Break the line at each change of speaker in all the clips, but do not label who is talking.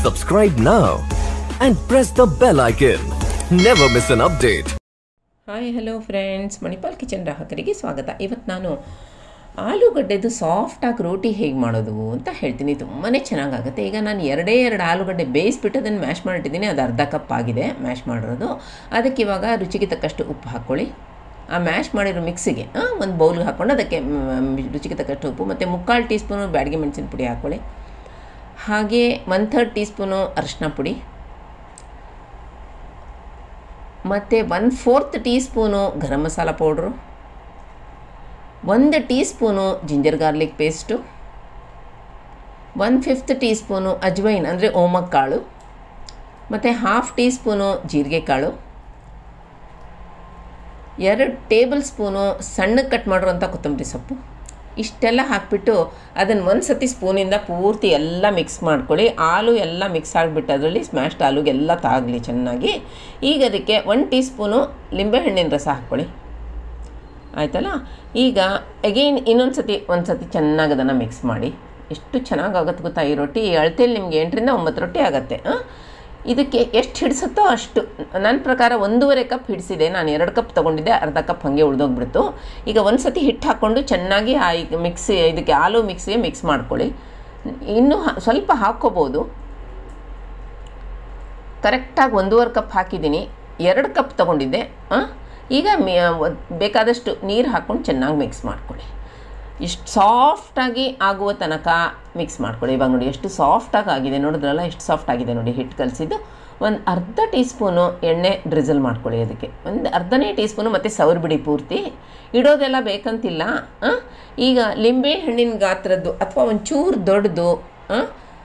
Subscribe now and press the bell icon. Never miss an update.
Hi hello friends Manipal kitchen ಗ್ರಾಹಕರಿಗೆ ಸ್ವಾಗತ ಇವತ್ತು ನಾನು ಆಲೂಗಡ್ಡೆದು ಸಾಫ್ಟಾಗಿ ರೋಟಿ ಹೇಗೆ ಮಾಡೋದು ಅಂತ ಹೇಳ್ತೀನಿ ತುಂಬಾ ಚೆನ್ನಾಗಾಗುತ್ತೆ ಈಗ ನಾನು ಎರಡೇ ಎರಡು ಆಲೂಗಡ್ಡೆ ಬೇಯಿಸ್ಬಿಟ್ಟು ಅದನ್ನು ಮ್ಯಾಶ್ ಮಾಡಿಟ್ಟಿದ್ದೀನಿ ಅದು ಅರ್ಧ ಕಪ್ ಆಗಿದೆ ಮ್ಯಾಶ್ ಮಾಡಿರೋದು ಅದಕ್ಕೆ ಇವಾಗ ರುಚಿಗೆ ತಕ್ಕಷ್ಟು ಉಪ್ಪು ಹಾಕ್ಕೊಳ್ಳಿ ಆ ಮ್ಯಾಶ್ ಮಾಡಿರೋ ಮಿಕ್ಸಿಗೆ ಒಂದು ಬೌಲ್ಗೆ ಹಾಕ್ಕೊಂಡು ಅದಕ್ಕೆ ಮ್, ರುಚಿಗೆ ತಕ್ಕಷ್ಟು ಉಪ್ಪು ಮತ್ತು ಮುಕ್ಕಾಲು ಟೀ ಸ್ಪೂನು ಬ್ಯಾಡಗಿ ಮೆಣಸಿನ ಪುಡಿ ಹಾಕ್ಕೊಳ್ಳಿ ಹಾಗೆ ಒನ್ ಥರ್ಡ್ ಟೀ ಸ್ಪೂನು ಅರಿಶಿನ ಪುಡಿ ಮತ್ತು one fourth teaspoon garam masala powder ಒಂದು teaspoon ginger garlic paste one fifth teaspoon ಅಜ್ವೈನ್ ಅಂದರೆ ಓಮಕ್ ಕಾಳು ಮತ್ತು ಹಾಫ್ ಟೀ ಸ್ಪೂನು ಜೀರಿಗೆ ಕಾಳು ಎರಡು ಟೇಬಲ್ ಸ್ಪೂನು ಸಣ್ಣಗೆ ಕಟ್ ಮಾಡಿರೋಂಥ ಕೊತ್ತಂಬರಿ ಸೊಪ್ಪು ಇಷ್ಟೆಲ್ಲ ಹಾಕಿಬಿಟ್ಟು ಅದನ್ನು ಒಂದು ಸತಿ ಸ್ಪೂನಿಂದ ಪೂರ್ತಿ ಎಲ್ಲ ಮಿಕ್ಸ್ ಮಾಡ್ಕೊಳ್ಳಿ ಹಾಲು ಎಲ್ಲ ಮಿಕ್ಸ್ ಆಗಿಬಿಟ್ಟು ಅದರಲ್ಲಿ ಸ್ಮ್ಯಾಶ್ಡ್ ಹಾಲುಗೆಲ್ಲ ತಾಗಲಿ ಚೆನ್ನಾಗಿ ಈಗ ಅದಕ್ಕೆ ಒನ್ ಟೀ ಸ್ಪೂನು ಲಿಂಬೆಹಣ್ಣಿನ ರಸ ಹಾಕ್ಕೊಳ್ಳಿ ಆಯ್ತಲ್ಲ ಈಗ ಅಗೈನ್ ಇನ್ನೊಂದು ಸತಿ ಒಂದು ಸತಿ ಚೆನ್ನಾಗಿ ಅದನ್ನು ಮಿಕ್ಸ್ ಮಾಡಿ ಎಷ್ಟು ಚೆನ್ನಾಗಾಗುತ್ತೆ ಗೊತ್ತಾ ಈ ರೊಟ್ಟಿ ಈ ಅಳತೆಯಲ್ಲಿ ನಿಮಗೆ ಎಂಟರಿಂದ ಒಂಬತ್ತು ರೊಟ್ಟಿ ಆಗುತ್ತೆ ಆ? ಇದಕ್ಕೆ ಎಷ್ಟು ಹಿಡಿಸುತ್ತೋ ಅಷ್ಟು ನನ್ನ ಪ್ರಕಾರ ಒಂದೂವರೆ ಕಪ್ ಹಿಡಿಸಿದೆ ನಾನು ಎರಡು ಕಪ್ ತೊಗೊಂಡಿದ್ದೆ ಅರ್ಧ ಕಪ್ ಹಾಗೆ ಉಳ್ದೋಗ್ಬಿಡ್ತು ಈಗ ಒಂದು ಸತಿ ಹಿಟ್ಟು ಹಾಕ್ಕೊಂಡು ಚೆನ್ನಾಗಿ ಆ ಈಗ ಮಿಕ್ಸಿ ಇದಕ್ಕೆ ಹಾಲು ಮಿಕ್ಸಿಗೆ ಮಿಕ್ಸ್ ಮಾಡ್ಕೊಳ್ಳಿ ಇನ್ನೂ ಹ- ಸ್ವಲ್ಪ ಹಾಕ್ಕೋಬೋದು ಕರೆಕ್ಟಾಗಿ ಒಂದೂವರೆ ಕಪ್ ಹಾಕಿದ್ದೀನಿ ಎರಡು ಕಪ್ ತೊಗೊಂಡಿದ್ದೆ ಆ? ಈಗ ಮಿ ಒ- ಬೇಕಾದಷ್ಟು ನೀರು ಹಾಕ್ಕೊಂಡು ಚೆನ್ನಾಗಿ ಮಿಕ್ಸ್ ಮಾಡ್ಕೊಳ್ಳಿ ಇಷ್ಟು ಸಾಫ್ಟಾಗಿ ಆಗುವ ತನಕ ಮಿಕ್ಸ್ ಮಾಡ್ಕೊಳ್ಳಿ ಇವಾಗ ನೋಡಿ ಎಷ್ಟು ಸಾಫ್ಟಾಗಿ ಆಗಿದೆ ನೋಡಿದ್ರಲ್ಲ ಎಷ್ಟು ಸಾಫ್ಟ್ ಆಗಿದೆ ನೋಡಿ ಹಿಟ್ಟು ಕಲಸಿದ್ದು ಒಂದು ಅರ್ಧ ಟೀ ಸ್ಪೂನು ಎಣ್ಣೆ ಡ್ರಿಸಲ್ ಮಾಡ್ಕೊಳ್ಳಿ ಅದಕ್ಕೆ ಒಂದು ಅರ್ಧನೇ ಟೀ ಸ್ಪೂನು ಮತ್ತು ಸೌರ್ ಬಿಡಿ ಪೂರ್ತಿ ಇಡೋದೆಲ್ಲ ಬೇಕಂತಿಲ್ಲ ಆ? ಈಗ ಲಿಂಬೆ ಹಣ್ಣಿನ ಗಾತ್ರದ್ದು ಅಥವಾ ಒಂಚೂರು ದೊಡ್ಡದು ಆ?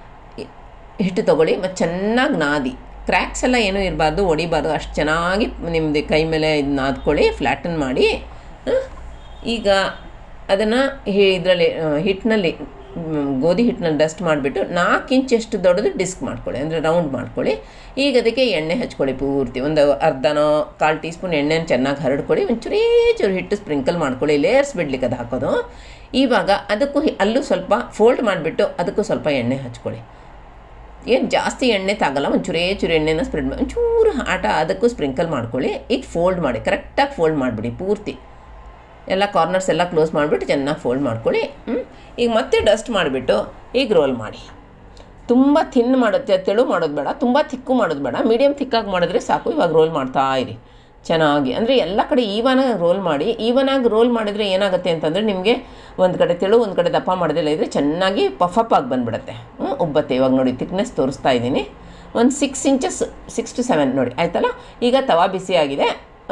ಹಿಟ್ಟು ತೊಗೊಳ್ಳಿ ಮತ್ತು ಚೆನ್ನಾಗಿ ನಾದಿ ಕ್ರ್ಯಾಕ್ಸ್ ಎಲ್ಲ ಏನೂ ಇರಬಾರ್ದು ಹೊಡಿಬಾರ್ದು ಅಷ್ಟು ಚೆನ್ನಾಗಿ ನಿಮ್ಮದು ಕೈ ಮೇಲೆ ಇದು ನಾದ್ಕೊಳ್ಳಿ ಫ್ಲ್ಯಾಟನ್ ಮಾಡಿ ಆ, ಈಗ ಅದನ್ನು ಇದರಲ್ಲಿ ಹಿಟ್ಟಿನಲ್ಲಿ ಮ್, ಗೋಧಿ ಹಿಟ್ಟಿನಲ್ಲಿ ಡಸ್ಟ್ ಮಾಡಿಬಿಟ್ಟು ನಾಲ್ಕು ಇಂಚಷ್ಟು ದೊಡ್ಡದು ಡಿಸ್ಕ್ ಮಾಡ್ಕೊಳ್ಳಿ ಅಂದರೆ ರೌಂಡ್ ಮಾಡ್ಕೊಳ್ಳಿ ಈಗ ಅದಕ್ಕೆ ಎಣ್ಣೆ ಹಚ್ಕೊಳ್ಳಿ ಪೂರ್ತಿ ಒಂದು ಅರ್ಧನೋ ಕಾಲು ಟೀ ಸ್ಪೂನ್ ಎಣ್ಣೆನ ಚೆನ್ನಾಗಿ ಹರಡ್ಕೊಳ್ಳಿ ಒಂಚೂರೇ ಚೂರು ಹಿಟ್ಟು ಸ್ಪ್ರಿಂಕಲ್ ಮಾಡ್ಕೊಳ್ಳಿ ಲೇಯರ್ಸ್ ಬಿಡ್ಲಿಕ್ಕೆ ಅದು ಹಾಕೋದು ಇವಾಗ ಅದಕ್ಕೂ ಹಿ- ಅಲ್ಲೂ ಸ್ವಲ್ಪ ಫೋಲ್ಡ್ ಮಾಡಿಬಿಟ್ಟು ಅದಕ್ಕೂ ಸ್ವಲ್ಪ ಎಣ್ಣೆ ಹಚ್ಕೊಳ್ಳಿ ಏನು ಜಾಸ್ತಿ ಎಣ್ಣೆ ತಾಗಲ್ಲ ಒಂಚೂರೇ ಚೂರು ಎಣ್ಣೆನ ಸ್ಪ್ರೆಡ್ ಮಾಡಿ ಒಂಚೂರು ಆಟ ಅದಕ್ಕೂ ಸ್ಪ್ರಿಂಕಲ್ ಮಾಡ್ಕೊಳ್ಳಿ ಈಗ ಫೋಲ್ಡ್ ಮಾಡಿ ಕರೆಕ್ಟಾಗಿ ಫೋಲ್ಡ್ ಮಾಡಿಬಿಡಿ ಪೂರ್ತಿ ಎಲ್ಲ ಕಾರ್ನರ್ಸ್ ಎಲ್ಲ ಕ್ಲೋಸ್ ಮಾಡಿಬಿಟ್ಟು ಚೆನ್ನಾಗಿ ಫೋಲ್ಡ್ ಮಾಡ್ಕೊಳ್ಳಿ ಹ್ಮ್? ಈಗ ಮತ್ತೆ ಡಸ್ಟ್ ಮಾಡಿಬಿಟ್ಟು ಈಗ ರೋಲ್ ಮಾಡಿ ತುಂಬ ಥಿನ್ ಮಾಡುತ್ತೆ ತೆಳು ಮಾಡೋದು ಬೇಡ ತುಂಬ ಥಿಕ್ಕು ಮಾಡೋದು ಬೇಡ ಮೀಡಿಯಮ್ ಥಿಕ್ಕಾಗಿ ಮಾಡಿದ್ರೆ ಸಾಕು ಇವಾಗ ರೋಲ್ ಮಾಡ್ತಾ ಇರಿ ಚೆನ್ನಾಗಿ ಅಂದರೆ ಎಲ್ಲ ಕಡೆ ಈವನಾಗಿ ರೋಲ್ ಮಾಡಿ ಈವನಾಗಿ ರೋಲ್ ಮಾಡಿದರೆ ಏನಾಗುತ್ತೆ ಅಂತಂದರೆ ನಿಮಗೆ ಒಂದು ಕಡೆ ತೆಳು ಒಂದು ಕಡೆ ದಪ್ಪ ಮಾಡೋದಿಲ್ಲ ಇದ್ದರೆ ಚೆನ್ನಾಗಿ ಪಫಪ್ ಆಗಿ ಬಂದುಬಿಡುತ್ತೆ ಉಬ್ಬತ್ತೆ ಇವಾಗ ನೋಡಿ ಥಿಕ್ನೆಸ್ ತೋರಿಸ್ತಾ ಇದ್ದೀನಿ ಒಂದು six inches six to seven ನೋಡಿ ಆಯ್ತಲ್ಲ ಈಗ ತವಾ ಬಿಸಿ ಆಗಿದೆ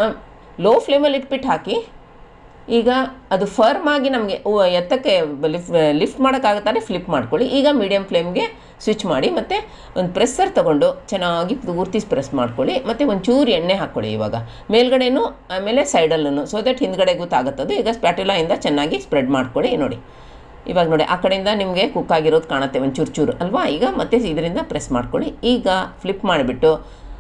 ಲೋ ಫ್ಲೇಮಲ್ಲಿ ಇಟ್ಬಿಟ್ಟು ಹಾಕಿ ಈಗ ಅದು ಫರ್ಮ್ ಆಗಿ ನಮಗೆ ಎತ್ತಕ್ಕೆ ಲಿಫ್ಟ್ ಲಿಫ್ಟ್ ಮಾಡೋಕ್ಕಾಗುತ್ತಾರೆ ಫ್ಲಿಪ್ ಮಾಡ್ಕೊಳ್ಳಿ ಈಗ ಮೀಡಿಯಮ್ ಫ್ಲೇಮ್ಗೆ ಸ್ವಿಚ್ ಮಾಡಿ ಮತ್ತು ಒಂದು ಪ್ರೆಸ್ಸರ್ ತೊಗೊಂಡು ಚೆನ್ನಾಗಿ ಪೂರ್ತಿ ಪ್ರೆಸ್ ಮಾಡ್ಕೊಳ್ಳಿ ಮತ್ತು ಒಂಚೂರು ಎಣ್ಣೆ ಹಾಕ್ಕೊಳ್ಳಿ ಇವಾಗ ಮೇಲ್ಗಡೆನೂ ಆಮೇಲೆ ಸೈಡಲ್ಲೂ ಸೊ ದಟ್ ಹಿಂದ್ಗಡೆ ಗೊತ್ತಾಗುತ್ತದು ಈಗ ಸ್ಪ್ಯಾಟುಲಾಯಿಂದ ಚೆನ್ನಾಗಿ ಸ್ಪ್ರೆಡ್ ಮಾಡ್ಕೊಳ್ಳಿ ನೋಡಿ ಇವಾಗ ನೋಡಿ ಆ ಕಡೆಯಿಂದ ನಿಮಗೆ ಕುಕ್ ಆಗಿರೋದು ಕಾಣುತ್ತೆ ಒಂದು ಚೂರು ಚೂರು ಅಲ್ವಾ ಈಗ ಮತ್ತೆ ಇದರಿಂದ ಪ್ರೆಸ್ ಮಾಡ್ಕೊಳ್ಳಿ ಈಗ ಫ್ಲಿಪ್ ಮಾಡಿಬಿಟ್ಟು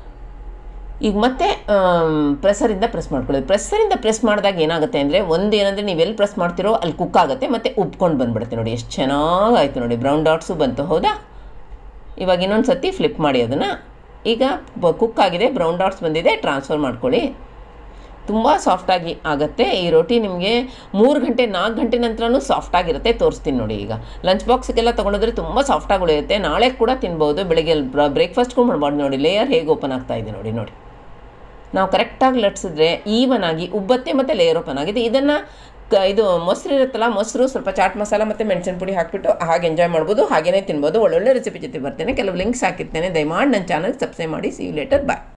ಈಗ ಮತ್ತೆ ಪ್ರೆಸರಿಂದ ಪ್ರೆಸ್ ಮಾಡ್ಕೊಳ್ಳಿ ಪ್ರೆಸ್ಸರಿಂದ ಪ್ರೆಸ್ ಮಾಡಿದಾಗ ಏನಾಗುತ್ತೆ ಅಂದರೆ ಒಂದು ಏನಂದರೆ ನೀವು ಎಲ್ಲಿ ಪ್ರೆಸ್ ಮಾಡ್ತಿರೋ ಅಲ್ಲಿ ಕುಕ್ ಆಗುತ್ತೆ ಮತ್ತು ಉಬ್ಕೊಂಡು ಬಂದ್ಬಿಡುತ್ತೆ ನೋಡಿ ಎಷ್ಟು ಚೆನ್ನಾಗಾಯ್ತು ನೋಡಿ ಬ್ರೌನ್ ಡಾಟ್ಸು ಬಂತು ಹೌದಾ ಇವಾಗ ಇನ್ನೊಂದು ಸತಿ ಫ್ಲಿಪ್ ಮಾಡಿ ಅದನ್ನು ಈಗ ಕುಕ್ ಆಗಿದೆ ಬ್ರೌನ್ ಡಾಟ್ಸ್ ಬಂದಿದೆ ಟ್ರಾನ್ಸ್ಫರ್ ಮಾಡ್ಕೊಳ್ಳಿ ತುಂಬ ಸಾಫ್ಟಾಗಿ ಆಗುತ್ತೆ ಈ ರೋಟಿ ನಿಮಗೆ ಮೂರು ಗಂಟೆ ನಾಲ್ಕು ಗಂಟೆ ನಂತರನೂ ಸಾಫ್ಟಾಗಿರುತ್ತೆ ತೋರಿಸ್ತೀನಿ ನೋಡಿ ಈಗ ಲಂಚ್ ಬಾಕ್ಸ್ಗೆಲ್ಲ ತೊಗೊಂಡೋದ್ರೆ ತುಂಬ ಸಾಫ್ಟಾಗಿ ಉಳಿಯುತ್ತೆ ನಾಳೆ ಕೂಡ ತಿನ್ಬೋದು ಬೆಳಗ್ಗೆ ಬ್ರೇಕ್ಫಾಸ್ಟ್ಗೂ ಮಾಡ್ಬೋದು ನೋಡಿ ಲೇಯರ್ ಹೇಗೆ ಓಪನ್ ಆಗ್ತಾ ಇದೆ ನೋಡಿ ನೋಡಿ ನಾವು ಕರೆಕ್ಟಾಗಿ ಲಟ್ಸಿದ್ರೆ ಈವನ್ ಆಗಿ ಉಬ್ಬತ್ತೆ ಮತ್ತು ಲೇಯರ್ ಓಪನ್ ಆಗಿದೆ ಇದನ್ನು ಕ ಇದು ಮೊಸರು ಇರುತ್ತಲ್ಲ ಮೊಸರು ಸ್ವಲ್ಪ ಚಾಟ್ ಮಸಾಲ ಮತ್ತು ಮೆಣಸಿನ ಪುಡಿ ಹಾಕಿಬಿಟ್ಟು ಹಾಗೆ ಎಂಜಾಯ್ ಮಾಡ್ಬೋದು ಹಾಗೇ ತಿನ್ಬೋದು ಒಳ್ಳೊಳ್ಳೆ ರೆಸಿಪಿ ಜೊತೆ ಬರ್ತೇನೆ ಕೆಲವು ಲಿಂಕ್ಸ್ ಹಾಕಿರ್ತೇನೆ ದಯಮಾಡಿ ನನ್ನ ಚಾನಲ್ ಸಬ್ಸ್ಕ್ರೈಬ್ ಮಾಡಿ ಸಿ ಯು ಲೇಟರ್ ಬಾಯ್